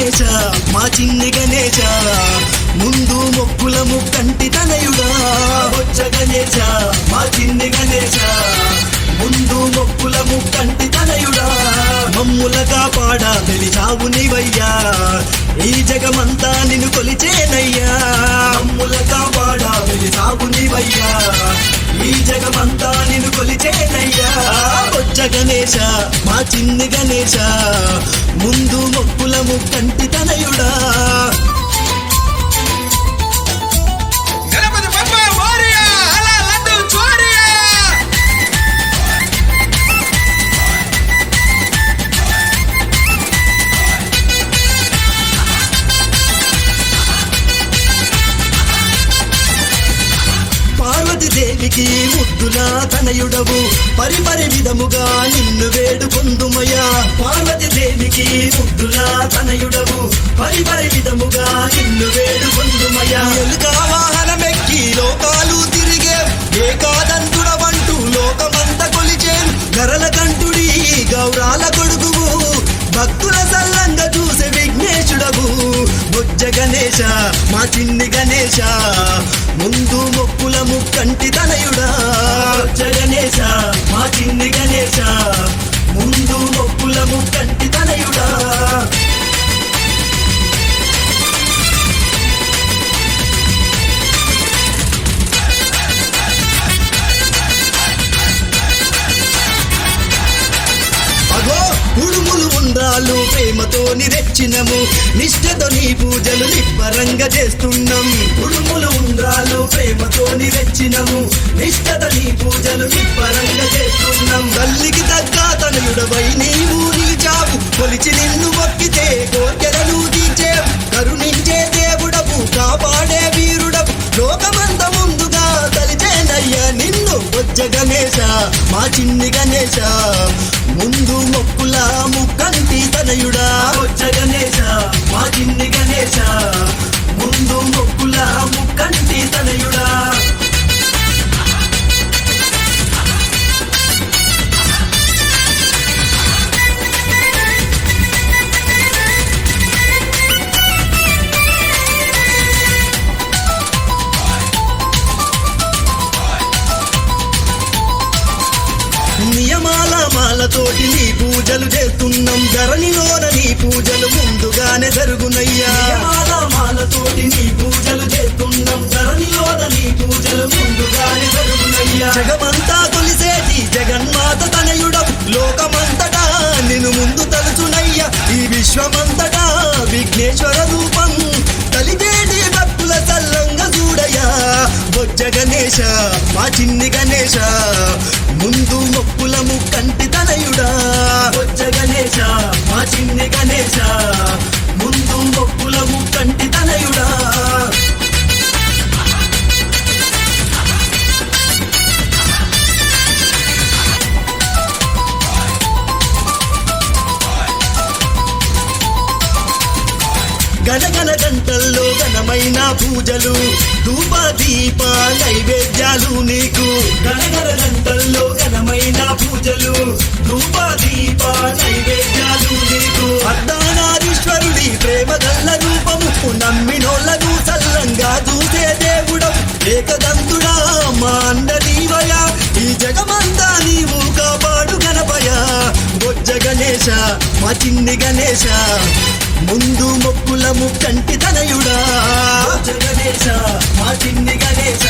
గణేశ మా చిన్ని గణేశ ముందు మొక్కుల ముక్కంటి తనయుడా బొజ్జ గణేశ మా చిన్ని గణేశ ముందు మొక్కుల ముక్కంటి తనయుడా మమ్ములగా పాడా తెలిసావు నీవయ్యా ఈ జగమంతా నిన్ను కొలిచేనయ్యా మమ్ములగా పాడా తెలిసావు నీవయ్యా ఈ జగమంతా నిన్ను కొలిచేనయ్యా బొజ్జ గణేశ మా చిన్ని గణేశ ముందు మొక్కుల ముక్కంటి తనయుడా గణపతి బప్ప మోరియా అలా లడ్డు చోరియా పార్వతీదేవికి ముద్దులా తనయుడవు పరిపరి విధముగా నిన్ను వేడుకొందుమయ్యా పార్వతీదేవికి ముద్దులా తనయుడవు పరిపరి విధముగా నిన్ను వేడుకొందుమయ్యా ఎలుక వాహనమెక్కి లోకాలు తిరిగే ఏకాదంతుడవంటూ లోకమంత కొలిచేను గరల కంటుడి గౌరాల కొడుకువు భక్తుల సల్లంగా చూసే విఘ్నేశుడవు బొజ్జ గణేశ మా చిన్ని గణేశ ముందు మొక్కుల ముక్కంటి తనయుడా బొజ్జ గణేశ మా చిన్ని గణేశ ముందు మొక్కుల ముక్కంటి తనయుడా అగో ఉడుములు ఉండ్రాలు ప్రేమతో నిరెచ్చినము నిష్ఠతో నీ పూజలు నిబ్బరంగా చేస్తున్నాం ఉడుములు ఉండ్రాలు ప్రేమతో నిరెచ్చినము నిష్ఠతో నీ పూజలు నిబ్బరంగా చేస్తున్నాం తల్లికి తగ్గ తనయుడవై నీవు నిలిచావు కొలిచి నిన్ను మొక్కితే కోర్కెలను తీర్చేవు కరుణించే దేవుడవు కాపాడే వీరుడవు లోకమంత ముందుగా తలిచేనయ్యా నిన్ను బొజ్జ గణేశ మా చిన్ని గణేశ ముందు మొక్కుల ముక్కంటి తనయుడా బొజ్జ గణేశ మా చిన్ని గణేశ ముందు మొక్కుల ముక్కంటి తనయుడా నియమాల మాలతోటి నీ పూజలు చేస్తున్నాం ధరణిలోన నీ పూజలు ముందుగానే జరుగునయ్యా నియమాల మాలతోటి నీ పూజలు చేస్తున్నాం ధరణిలోన నీ పూజలు ముందుగానే జరుగునయ్యా జగమంతా కొలిసేటి జగన్మాత తనయుడం లోకమంతటా నిన్ను ముందు తలుచునయ్యా ఈ విశ్వమంతటా విఘ్నేశ్వర రూపం కలిగేటి భక్తుల సల్లంగా చూడయ్యా బొజ్జ గణేశ మా చిన్ని గణేశ ముందు మొక్కుల ముక్కంటి తనయుడా బొజ్జ గణేశ మా చిన్ని గణేశ ముందు మొక్కుల ముక్కంటి తనయుడా గణగణ గంటల్లో ఘనమైన పూజలు ధూప దీప నైవేద్యాలు నీకు గణగణ గంటల్లో ఘనమైన పూజలు ధూప దీప నైవేద్యాలు నీకు అర్ధనారీశ్వరుడి ప్రేమ గల్ల రూపము నమ్మినోళ్ళను సల్లంగా చూసే దేవుడం ఏకదంతుడా మా అండనీవయ ఈ జగమంతా నీవు కాపాడు గణపయ బొజ్జ గణేశ మా చిన్ని గణేశ ముందు మొక్కుల ముక్కంటి తనయుడా బొజ్జ గణేశ మా చిన్ని గణేశ